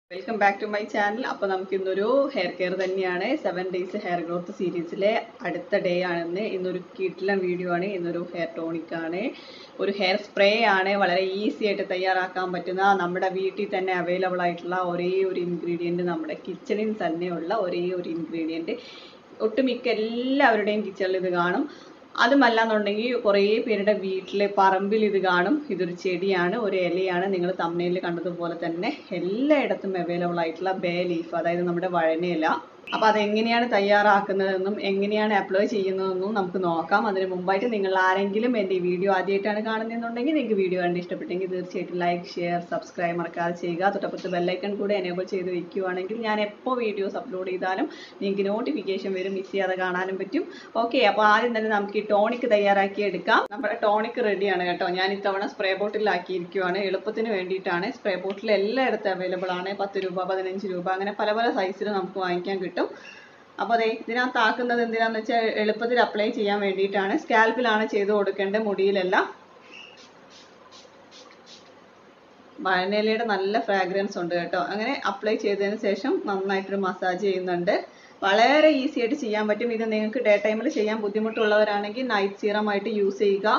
welcome back to my channel അപ്പോൾ നമുക്ക് ഇന്നൊരു ഹെയർ കെയർ തന്നെയാണ് സെവൻ ഡേയ്സ് ഹെയർ ഗ്രോത്ത് സീരീസിലെ അടുത്ത ഡേ ആണെന്ന് ഇന്നൊരു കിട്ടിലൻ വീഡിയോ ആണ് ഇന്നൊരു ഹെയർ ടോണിക് ആണ് ഒരു ഹെയർ സ്പ്രേ ആണ് വളരെ ഈസി ആയിട്ട് തയ്യാറാക്കാൻ പറ്റുന്ന നമ്മുടെ വീട്ടിൽ തന്നെ അവൈലബിൾ ആയിട്ടുള്ള ഒരേ ഒരു ഇൻഗ്രീഡിയൻറ്റ് നമ്മുടെ കിച്ചണിൽ തന്നെയുള്ള ഒരേ ഒരു ഇൻഗ്രീഡിയൻറ്റ് ഒട്ടുമിക്ക എല്ലാവരുടെയും കിച്ചണിൽ ഇത് കാണും അതുമല്ലാന്നുണ്ടെങ്കിൽ കുറേ പേരുടെ വീട്ടിലെ പറമ്പിൽ ഇത് കാണും ഇതൊരു ചെടിയാണ് ഒരു ഇലയാണ് നിങ്ങൾ തമ്മനയിൽ കണ്ടതുപോലെ തന്നെ എല്ലായിടത്തും അവൈലബിൾ ആയിട്ടുള്ള ബേ ലീഫ് അതായത് നമ്മുടെ വഴനയില അപ്പോൾ അതെങ്ങനെയാണ് തയ്യാറാക്കുന്നതെന്നും എങ്ങനെയാണ് അപ്ലൈ ചെയ്യുന്നതെന്നും നമുക്ക് നോക്കാം അതിന് മുമ്പായിട്ട് നിങ്ങൾ ആരെങ്കിലും എൻ്റെ ഈ വീഡിയോ ആദ്യമായിട്ടാണ് കാണുന്നതെന്നുണ്ടെങ്കിൽ നിങ്ങൾക്ക് വീഡിയോ കണ്ട് ഇഷ്ടപ്പെട്ടെങ്കിൽ തീർച്ചയായിട്ടും ലൈക്ക് ഷെയർ സബ്സ്ക്രൈബ് മറക്കാതെ ചെയ്യുക തൊട്ടപ്പുറത്ത് ബെല്ലൈക്കൺ കൂടെ എനേബിൾ ചെയ്ത് വെക്കുകയാണെങ്കിൽ ഞാൻ എപ്പോൾ വീഡിയോസ് അപ്ലോഡ് ചെയ്താലും നിങ്ങൾക്ക് നോട്ടിഫിക്കേഷൻ വരും മിസ് ചെയ്യാതെ കാണാനും പറ്റും ഓക്കെ അപ്പോൾ ആദ്യം തന്നെ നമുക്ക് ഈ ടോണിക് തയ്യാറാക്കി എടുക്കാം നമ്മുടെ ടോണിക് റെഡിയാണ് കേട്ടോ ഞാൻ ഇത്തവണ സ്പ്രേ ബോട്ടിലാക്കിയിരിക്കുവാണ് എളുപ്പത്തിന് വേണ്ടിയിട്ടാണ് സ്പ്രേ ബോട്ടിൽ എല്ലായിടത്തും അവൈലബിൾ ആണ് പത്ത് രൂപ പതിനഞ്ച് രൂപ അങ്ങനെ പല പല സൈസിൽ നമുക്ക് വാങ്ങിക്കാൻ കിട്ടും അപ്പോൾ അതെ ഇതിനകത്ത് ആക്കുന്നത് എന്തിനാന്ന് വെച്ചാൽ എളുപ്പത്തിൽ അപ്ലൈ ചെയ്യാൻ വേണ്ടിയിട്ടാണ് സ്കാൽപ്പിലാണ് ചെയ്ത് കൊടുക്കേണ്ടത് മുടിയിലല്ല വഴനയിലയുടെ നല്ല ഫ്രാഗ്രൻസ് ഉണ്ട് കേട്ടോ അങ്ങനെ അപ്ലൈ ചെയ്തതിന് ശേഷം നന്നായിട്ടൊരു മസാജ് ചെയ്യുന്നുണ്ട് വളരെ ഈസി ആയിട്ട് ചെയ്യാൻ പറ്റും ഇത് നിങ്ങൾക്ക് ഡേ ടൈമിൽ ചെയ്യാൻ ബുദ്ധിമുട്ടുള്ളവരാണെങ്കിൽ നൈറ്റ് സീറം ആയിട്ട് യൂസ് ചെയ്യുക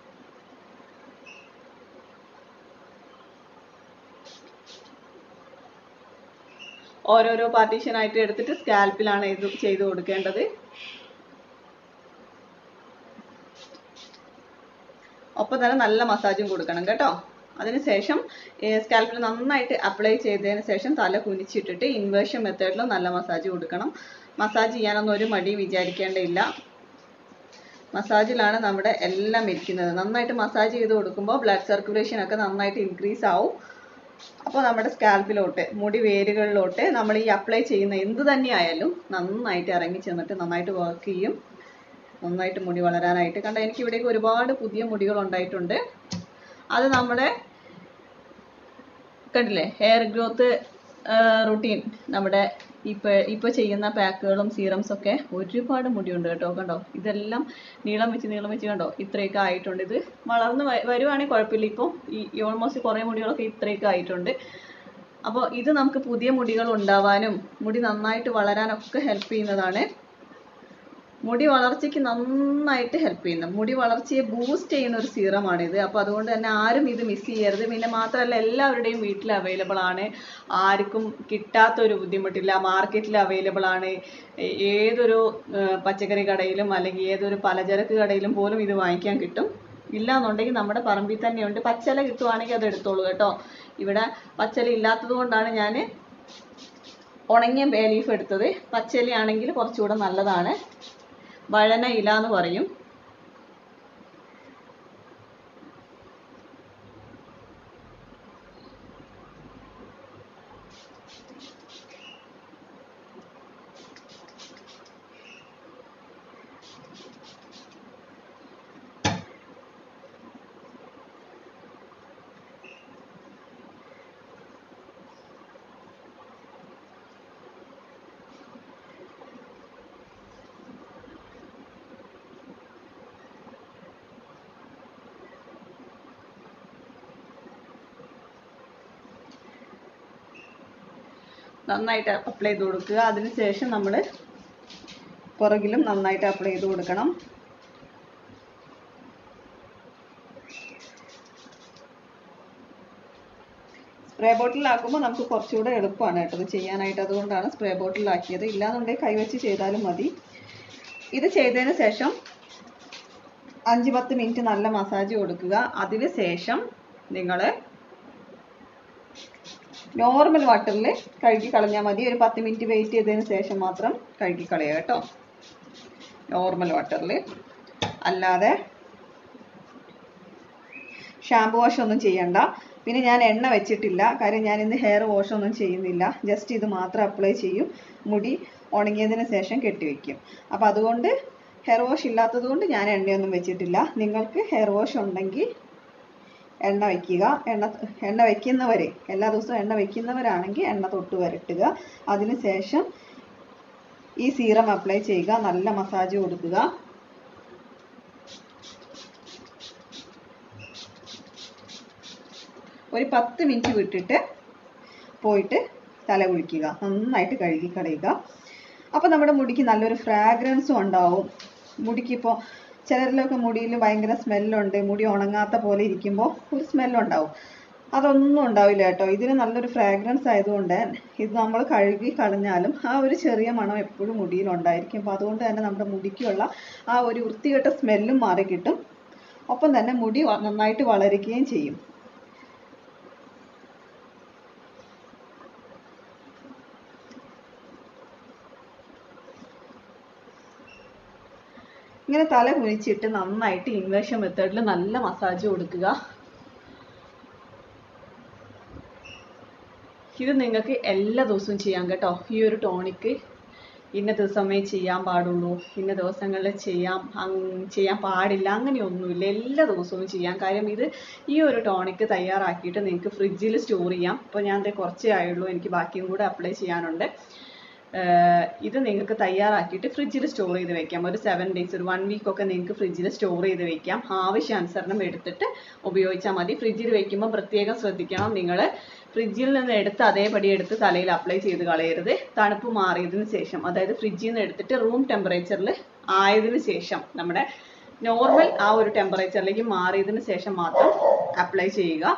ഓരോരോ പാർട്ടീഷൻ ആയിട്ട് എടുത്തിട്ട് സ്കാൽപ്പിലാണ് ഇത് ചെയ്ത് കൊടുക്കേണ്ടത് ഒപ്പം തന്നെ നല്ല മസാജും കൊടുക്കണം കേട്ടോ അതിനുശേഷം സ്കാൽപ്പിൽ നന്നായിട്ട് അപ്ലൈ ചെയ്തതിന് ശേഷം തല കുനിച്ചിട്ടിട്ട് ഇൻവേർഷൻ മെത്തേഡിൽ നല്ല മസാജ് കൊടുക്കണം മസാജ് ചെയ്യാനൊന്നും ഒരു മടി വിചാരിക്കേണ്ടയില്ല മസാജിലാണ് നമ്മുടെ എല്ലാം ഇരിക്കുന്നത് നന്നായിട്ട് മസാജ് ചെയ്ത് കൊടുക്കുമ്പോൾ ബ്ലഡ് സർക്കുലേഷൻ ഒക്കെ നന്നായിട്ട് ഇൻക്രീസ് ആവും അപ്പോൾ നമ്മുടെ സ്കാൽപ്പിലോട്ട് മുടി വേരുകളിലോട്ട് നമ്മൾ ഈ അപ്ലൈ ചെയ്യുന്ന എന്ത് തന്നെയായാലും നന്നായിട്ട് ഇറങ്ങി ചെന്നിട്ട് നന്നായിട്ട് വർക്ക് ചെയ്യും നന്നായിട്ട് മുടി വളരാനായിട്ട് കണ്ട എനിക്ക് ഇവിടേക്ക് ഒരുപാട് പുതിയ മുടികൾ ഉണ്ടായിട്ടുണ്ട് അത് നമ്മുടെ കണ്ടില്ലേ ഹെയർ ഗ്രോത്ത് റുട്ടീൻ നമ്മുടെ ഇപ്പോൾ ഇപ്പോൾ ചെയ്യുന്ന പാക്കുകളും സീറംസ് ഒക്കെ ഒരുപാട് മുടിയുണ്ട് കേട്ടോ കണ്ടോ ഇതെല്ലാം നീളം വെച്ച് നീളം വെച്ച് കണ്ടോ ഇത്രയൊക്കെ ആയിട്ടുണ്ട് ഇത് വളർന്ന് വരുവാണെങ്കിൽ കുഴപ്പമില്ല ഇപ്പോൾ ഈ ഓൾമോസ്റ്റ് കുറേ മുടികളൊക്കെ ഇത്രയൊക്കെ ആയിട്ടുണ്ട് അപ്പോൾ ഇത് നമുക്ക് പുതിയ മുടികൾ ഉണ്ടാവാനും മുടി നന്നായിട്ട് വളരാനൊക്കെ ഹെൽപ്പ് ചെയ്യുന്നതാണ് മുടി വളർച്ചയ്ക്ക് നന്നായിട്ട് ഹെൽപ്പ് ചെയ്യുന്നു മുടി വളർച്ചയെ ബൂസ്റ്റ് ചെയ്യുന്ന ഒരു സീറമാണിത് അപ്പോൾ അതുകൊണ്ട് തന്നെ ആരും ഇത് മിസ് ചെയ്യരുത് പിന്നെ മാത്രമല്ല എല്ലാവരുടെയും വീട്ടിൽ അവൈലബിൾ ആണ് ആർക്കും കിട്ടാത്തൊരു ബുദ്ധിമുട്ടില്ല മാർക്കറ്റിൽ അവൈലബിൾ ആണ് ഏതൊരു പച്ചക്കറി കടയിലും അല്ലെങ്കിൽ ഏതൊരു പലചരക്ക് കടയിലും പോലും ഇത് വാങ്ങിക്കാൻ കിട്ടും ഇല്ല എന്നുണ്ടെങ്കിൽ നമ്മുടെ പറമ്പിൽ തന്നെയുണ്ട് പച്ചല കിട്ടുവാണെങ്കിൽ അത് എടുത്തോളൂ കേട്ടോ ഇവിടെ പച്ചല ഇല്ലാത്തത് കൊണ്ടാണ് ഞാൻ ഉണങ്ങിയ ബേ ലീഫ് എടുത്തത് പച്ചലയാണെങ്കിൽ കുറച്ചുകൂടെ നല്ലതാണ് വഴന ഇല എന്ന് പറയും നന്നായിട്ട് അപ്ലൈ ചെയ്ത് കൊടുക്കുക അതിനുശേഷം നമ്മൾ പുറകിലും നന്നായിട്ട് അപ്ലൈ ചെയ്ത് കൊടുക്കണം സ്പ്രേ ബോട്ടിലാക്കുമ്പോൾ നമുക്ക് കുറച്ചുകൂടെ എളുപ്പമാണ് കേട്ടോ ഇത് ചെയ്യാനായിട്ട് അതുകൊണ്ടാണ് സ്പ്രേ ബോട്ടിലാക്കിയത് ഇല്ലാന്നുണ്ടെങ്കിൽ കൈവച്ച് ചെയ്താലും മതി ഇത് ചെയ്തതിന് ശേഷം അഞ്ച് പത്ത് മിനിറ്റ് നല്ല മസാജ് കൊടുക്കുക അതിന് ശേഷം നിങ്ങൾ നോർമൽ വാട്ടറിൽ കഴുകി കളഞ്ഞാൽ മതി ഒരു പത്ത് മിനിറ്റ് വെയിറ്റ് ചെയ്തതിന് ശേഷം മാത്രം കഴുകി കളയുക കേട്ടോ നോർമൽ വാട്ടറിൽ അല്ലാതെ ഷാമ്പു വാഷ് ഒന്നും ചെയ്യണ്ട പിന്നെ ഞാൻ എണ്ണ വെച്ചിട്ടില്ല കാര്യം ഞാൻ ഇന്ന് ഹെയർ വാഷ് ഒന്നും ചെയ്യുന്നില്ല ജസ്റ്റ് ഇത് മാത്രം അപ്ലൈ ചെയ്യും മുടി ഉണങ്ങിയതിന് ശേഷം കെട്ടിവെക്കും അപ്പോൾ അതുകൊണ്ട് ഹെയർ വാഷ് ഇല്ലാത്തത് കൊണ്ട് ഞാൻ എണ്ണയൊന്നും വെച്ചിട്ടില്ല നിങ്ങൾക്ക് ഹെയർ വാഷ് ഉണ്ടെങ്കിൽ എണ്ണ വയ്ക്കുക എണ്ണ എണ്ണ വയ്ക്കുന്നവരെ എല്ലാ ദിവസവും എണ്ണ വയ്ക്കുന്നവരാണെങ്കിൽ എണ്ണ തൊട്ട് വരട്ടുക അതിന് ശേഷം ഈ സീറം അപ്ലൈ ചെയ്യുക നല്ല മസാജ് കൊടുക്കുക ഒരു പത്ത് മിനിറ്റ് വിട്ടിട്ട് പോയിട്ട് തല കുളിക്കുക നന്നായിട്ട് കഴുകി കളയുക അപ്പോൾ നമ്മുടെ മുടിക്ക് നല്ലൊരു ഫ്രാഗ്രൻസും ഉണ്ടാവും മുടിക്കിപ്പോൾ ചിലരിലൊക്കെ മുടിയിൽ ഭയങ്കര സ്മെല്ലുണ്ട് മുടി ഉണങ്ങാത്ത പോലെ ഇരിക്കുമ്പോൾ ഒരു സ്മെല്ലുണ്ടാവും അതൊന്നും ഉണ്ടാവില്ല കേട്ടോ ഇതിന് നല്ലൊരു ഫ്രാഗ്രൻസ് ആയതുകൊണ്ട് ഇത് നമ്മൾ കഴുകി കളഞ്ഞാലും ആ ഒരു ചെറിയ മണം എപ്പോഴും മുടിയിൽ ഉണ്ടായിരിക്കും അപ്പോൾ അതുകൊണ്ട് തന്നെ നമ്മുടെ മുടിക്കുള്ള ആ ഒരു വൃത്തികെട്ട സ്മെല്ലും മാറി കിട്ടും ഒപ്പം തന്നെ മുടി വ- നന്നായിട്ട് വളരുകയും ചെയ്യും ഇങ്ങനെ തല കുനിച്ചിട്ട് നന്നായിട്ട് ഇൻവേഷൻ മെത്തേഡിൽ നല്ല മസാജ് കൊടുക്കുക ഇത് നിങ്ങൾക്ക് എല്ലാ ദിവസവും ചെയ്യാം കേട്ടോ ഈ ഒരു ടോണിക്ക് ഇന്ന ദിവസമേ ചെയ്യാൻ പാടുള്ളൂ ഇന്ന ദിവസങ്ങളിൽ ചെയ്യാം അങ് ചെയ്യാൻ പാടില്ല അങ്ങനെയൊന്നുമില്ല എല്ലാ ദിവസവും ചെയ്യാം കാര്യം ഇത് ഈ ഒരു ടോണിക്ക് തയ്യാറാക്കിയിട്ട് നിങ്ങൾക്ക് ഫ്രിഡ്ജിൽ സ്റ്റോർ ചെയ്യാം ഇപ്പോൾ ഞാൻ ദേ കുറച്ചേ ആയുള്ളൂ എനിക്ക് ബാക്കിയും കൂടെ അപ്ലൈ ചെയ്യാനുണ്ട് ഏർ ഇത് നിങ്ങൾക്ക് തയ്യാറാക്കിയിട്ട് ഫ്രിഡ്ജിൽ സ്റ്റോർ ചെയ്ത് വെക്കാം ഒരു സെവൻ ഡേയ്സ് ഒരു വൺ വീക്ക് ഒക്കെ നിങ്ങൾക്ക് ഫ്രിഡ്ജിൽ സ്റ്റോർ ചെയ്ത് വെക്കാം ആവശ്യാനുസരണം എടുത്തിട്ട് ഉപയോഗിച്ചാൽ മതി ഫ്രിഡ്ജിൽ വെക്കുമ്പോൾ പ്രത്യേകം ശ്രദ്ധിക്കണം നിങ്ങൾ ഫ്രിഡ്ജിൽ നിന്ന് എടുത്ത് അതേപടി എടുത്ത് തലയിൽ അപ്ലൈ ചെയ്ത് കളയരുത് തണുപ്പ് മാറിയതിന് ശേഷം അതായത് ഫ്രിഡ്ജിൽ നിന്ന് എടുത്തിട്ട് റൂം ടെമ്പറേച്ചറിൽ ആയതിനു ശേഷം നമ്മുടെ നോർമൽ ആ ഒരു ടെമ്പറേച്ചറിലേക്ക് മാറിയതിന് ശേഷം മാത്രം അപ്ലൈ ചെയ്യുക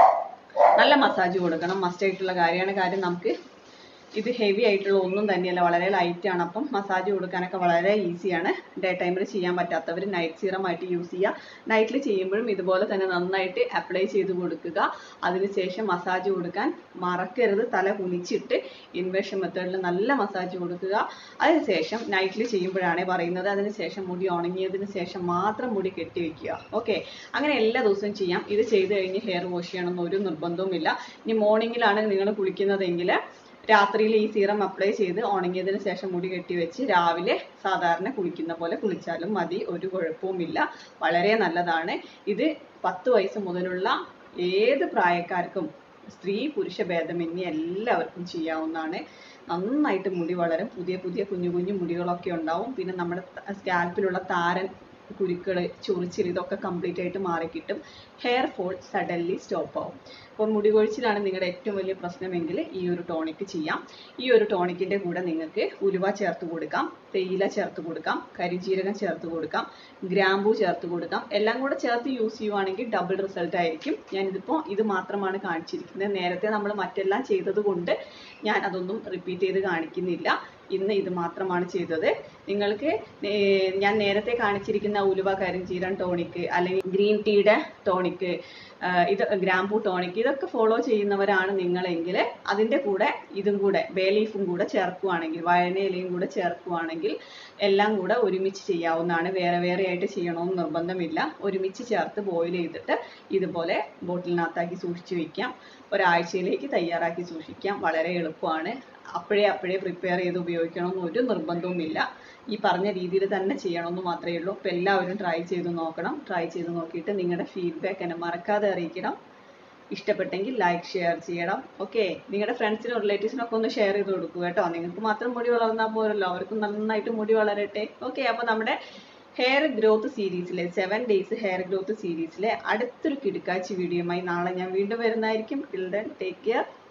നല്ല മസാജ് കൊടുക്കണം മസ്റ്റ് ആയിട്ടുള്ള കാര്യമാണ് കാര്യം നമുക്ക് ഇത് ഹെവി ആയിട്ടുള്ള ഒന്നും തന്നെയല്ല വളരെ ലൈറ്റ് ആണ് അപ്പം മസാജ് കൊടുക്കാനൊക്കെ വളരെ ഈസിയാണ് ഡേ ടൈമിൽ ചെയ്യാൻ പറ്റാത്തവർ നൈറ്റ് സീറം ആയിട്ട് യൂസ് ചെയ്യുക നൈറ്റിൽ ചെയ്യുമ്പോഴും ഇതുപോലെ തന്നെ നന്നായിട്ട് അപ്ലൈ ചെയ്ത് കൊടുക്കുക അതിനുശേഷം മസാജ് കൊടുക്കാൻ മറക്കരുത് തല കുനിച്ചിട്ട് ഇൻവേഷൻ മെത്തേഡിൽ നല്ല മസാജ് കൊടുക്കുക അതിനുശേഷം നൈറ്റിൽ ചെയ്യുമ്പോഴാണ് പറയുന്നത് അതിനുശേഷം മുടി ഉണങ്ങിയതിന് ശേഷം മാത്രം മുടി കെട്ടി വെക്കുക ഓക്കെ അങ്ങനെ എല്ലാ ദിവസവും ചെയ്യാം ഇത് ചെയ്ത് കഴിഞ്ഞ് ഹെയർ വാഷ് ചെയ്യണമെന്ന് ഒരു നിർബന്ധവുമില്ല ഇനി മോർണിംഗിലാണ് നിങ്ങൾ കുളിക്കുന്നതെങ്കിൽ രാത്രിയിൽ ഈ സീറം അപ്ലൈ ചെയ്ത് ഉണങ്ങിയതിന് ശേഷം മുടി കെട്ടി വെച്ച് രാവിലെ സാധാരണ കുളിക്കുന്ന പോലെ കുളിച്ചാലും മതി ഒരു കുഴപ്പവുമില്ല വളരെ നല്ലതാണ് ഇത് പത്ത് വയസ്സ് മുതലുള്ള ഏത് പ്രായക്കാർക്കും സ്ത്രീ പുരുഷ ഭേദമന്യേ എല്ലാവർക്കും ചെയ്യാവുന്നതാണ് നന്നായിട്ട് മുടി വളരും പുതിയ പുതിയ കുഞ്ഞു കുഞ്ഞു മുടികളൊക്കെ ഉണ്ടാവും പിന്നെ നമ്മുടെ സ്കാൽപ്പിലുള്ള താരൻ കുരുക്കൾ ചൊറിച്ചിൽ ഇതൊക്കെ കംപ്ലീറ്റ് ആയിട്ട് മാറിക്കിട്ടും ഹെയർ ഫോൾ സഡൻലി സ്റ്റോപ്പ് ആവും അപ്പോൾ മുടി കൊഴിച്ചിലാണ് നിങ്ങളുടെ ഏറ്റവും വലിയ പ്രശ്നമെങ്കിൽ ഈ ഒരു ടോണിക്ക് ചെയ്യാം ഈ ഒരു ടോണിക്കിൻ്റെ കൂടെ നിങ്ങൾക്ക് ഉലുവ ചേർത്ത് കൊടുക്കാം തേയില ചേർത്ത് കൊടുക്കാം കരിജീരകം ചേർത്ത് കൊടുക്കാം ഗ്രാമ്പൂ ചേർത്ത് കൊടുക്കാം എല്ലാം കൂടെ ചേർത്ത് യൂസ് ചെയ്യുവാണെങ്കിൽ ഡബിൾ റിസൾട്ട് ആയിരിക്കും ഞാനിതിപ്പോൾ ഇത് മാത്രമാണ് കാണിച്ചിരിക്കുന്നത് നേരത്തെ നമ്മൾ മറ്റെല്ലാം ചെയ്തത് കൊണ്ട് ഞാൻ അതൊന്നും റിപ്പീറ്റ് ചെയ്ത് കാണിക്കുന്നില്ല ഇന്ന് ഇത് മാത്രമാണ് ചെയ്തത് നിങ്ങൾക്ക് നേ- ഞാൻ നേരത്തെ കാണിച്ചിരിക്കുന്ന ഉലുവ കരിഞ്ചീരൻ ടോണിക്ക് അല്ലെങ്കിൽ ഗ്രീൻ ടീയുടെ ടോണിക്ക് ഇത് ഗ്രാമ്പൂ ടോണിക്ക് ഇതൊക്കെ ഫോളോ ചെയ്യുന്നവരാണ് നിങ്ങളെങ്കിൽ അതിൻ്റെ കൂടെ ഇതും കൂടെ ബേ ലീഫും കൂടെ ചേർക്കുവാണെങ്കിൽ വഴനയിലയും കൂടെ ചേർക്കുവാണെങ്കിൽ എല്ലാം കൂടെ ഒരുമിച്ച് ചെയ്യാവുന്നതാണ് വേറെ വേറെ ആയിട്ട് ചെയ്യണമെന്ന് നിർബന്ധമില്ല ഒരുമിച്ച് ചേർത്ത് ബോയിൽ ചെയ്തിട്ട് ഇതുപോലെ ബോട്ടിലിനകത്താക്കി സൂക്ഷിച്ച് വെക്കാം ഒരാഴ്ചയിലേക്ക് തയ്യാറാക്കി സൂക്ഷിക്കാം വളരെ എളുപ്പമാണ് അപ്പോഴേ അപ്പോഴേ പ്രിപ്പയർ ചെയ്ത് ഉപയോഗിക്കണമെന്ന് ഒരു നിർബന്ധവുമില്ല ഈ പറഞ്ഞ രീതിയിൽ തന്നെ ചെയ്യണമെന്ന് മാത്രമേ ഉള്ളൂ അപ്പോൾ എല്ലാവരും ട്രൈ ചെയ്ത് നോക്കണം ട്രൈ ചെയ്ത് നോക്കിയിട്ട് നിങ്ങളുടെ ഫീഡ്ബാക്ക് എന്നെ മറക്കാതെ അറിയിക്കണം ഇഷ്ടപ്പെട്ടെങ്കിൽ ലൈക്ക് ഷെയർ ചെയ്യണം ഓക്കെ നിങ്ങളുടെ ഫ്രണ്ട്സിനും റിലേറ്റീവ്സിനൊക്കെ ഒന്ന് ഷെയർ ചെയ്ത് കൊടുക്കുക കേട്ടോ നിങ്ങൾക്ക് മാത്രം മുടി വളർന്നാൽ പോരല്ലോ അവർക്കും നന്നായിട്ട് മുടി വളരട്ടെ ഓക്കെ അപ്പോൾ നമ്മുടെ ഹെയർ ഗ്രോത്ത് സീരീസിലെ സെവൻ ഡേയ്സ് ഹെയർ ഗ്രോത്ത് സീരീസിലെ അടുത്തൊരു കിടുക്കാച്ചി വീഡിയോയുമായി നാളെ ഞാൻ വീണ്ടും വരുന്നതായിരിക്കും ടിൽ ദെൻ ടേക്ക് കെയർ